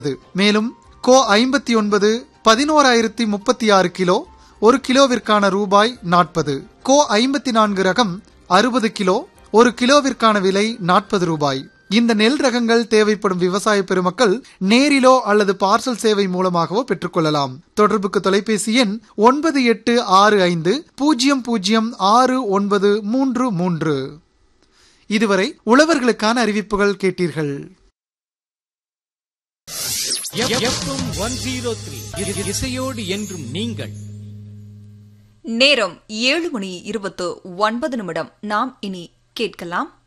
மேலும் கோ ஐம்பத்தி ஒன்பது பதினோராயிரத்தி முப்பத்தி ஆறு கிலோ ஒரு கிலோவிற்கான ரூபாய் நாற்பது கோ ஐம்பத்தி நான்கு ரகம் அறுபது கிலோ ஒரு கிலோவிற்கான விலை நாற்பது ரூபாய் இந்த நெல் ரகங்கள் தேவைப்படும் விவசாய பெருமக்கள் நேரிலோ அல்லது பார்சல் சேவை மூலமாகவோ பெற்றுக்கொள்ளலாம் தொடர்புக்கு தொலைபேசி எண் ஒன்பது எட்டு ஆறு ஐந்து பூஜ்ஜியம் பூஜ்ஜியம் ஆறு ஒன்பது மூன்று மூன்று இதுவரை உழவர்களுக்கான அறிவிப்புகள் கேட்டீர்கள் எஃப்எம் ஒன் ஜீரோ த்ரீ இசையோடு என்றும் நீங்கள் நேரம் ஏழு மணி இருபத்து ஒன்பது நிமிடம் நாம் இனி கேட்கலாம்